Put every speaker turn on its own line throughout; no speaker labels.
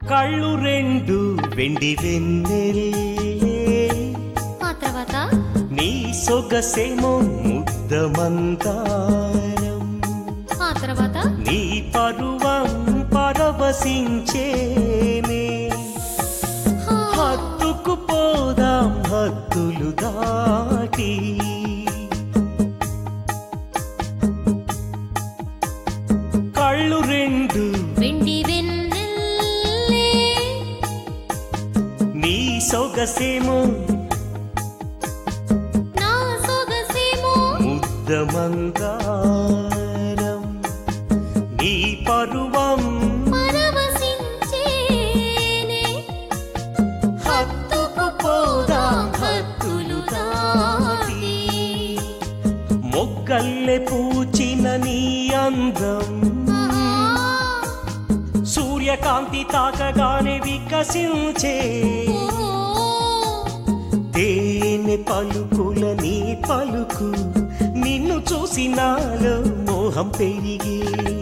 కళ్ళు రెండు వెండి వెన్నెల్లే
ఆ తర్వాత
నీ సొగసేమో ముద్ద మందారం
ఆ తర్వాత
నీ పరువం పరవశించేనే
హా,
హత్తుకు పోదాం హద్దులు దాటి కళ్ళు రెండు
వెండి వెన్నెల్లే
నీ సొగసేమో
నా సొగసేమో
ముద్ద మందారం నీ పరువం
పరవశించేనే
హత్తుకు పోదాం హద్దులు దాటి మొగ్గల్లె పూచిన నీ అందం సూర్యకాంతి తాకగానే వికసించే తేనె పలుకుల నీ పలుకు నిన్ను చూసి నాలో మోహం పెరిగే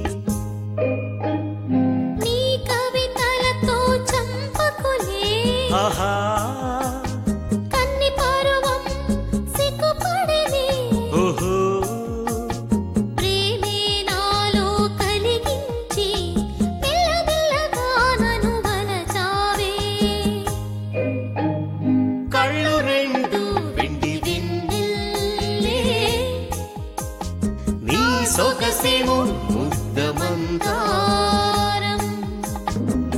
నీ కవితలతో చంపకులే
ఆహా
కన్ని పరువం సిగ్గుపడలే
ఓహో
ప్రేమే నాలో కలిగించి మెల్లమెల్లగా నన్ను వలచావే
కళ్ళు రెండు వెండి
వెన్నెల్లే
నీ సొగసేమో ముద్ద మందారం
దారం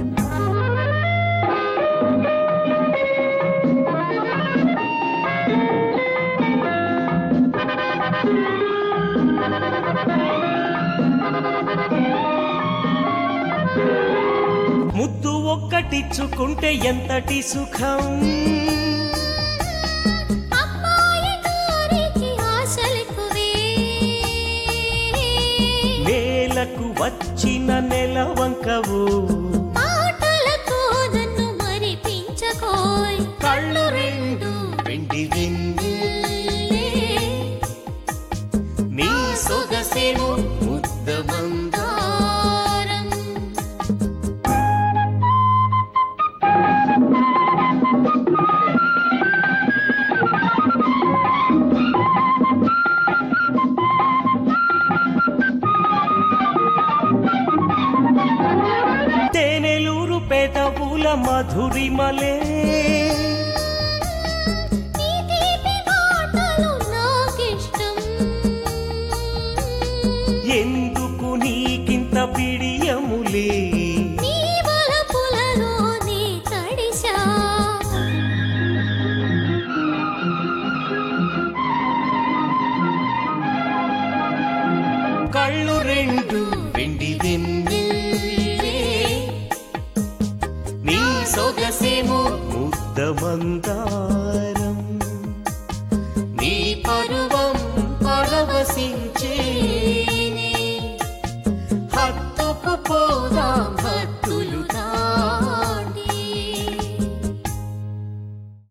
ముద్దు ఒక్కటిచ్చుకుంటే ఎంతటి సుఖం
అమ్మాయి గారికి ఆశలెక్కువే
నేలకు వచ్చిన నెలవంకవు
మాటలతో నన్ను మరిపించకోయ్
కళ్ళు రెండు వెండి వెన్నెల్లే నీ సొగసేమో ముద్ద మందారం
దారం
తేనెలూరు పెదవుల మధురిమలే
నీ తీపి మాటలు నాకిష్టం
ఎందుకు నీకింత పిడియములే
నీ వలపులలో నీ తడిశా
కళ్ళు రెండు వెండి వెన్నెల్లే నీ సొగసేమో ముద్ద మందారం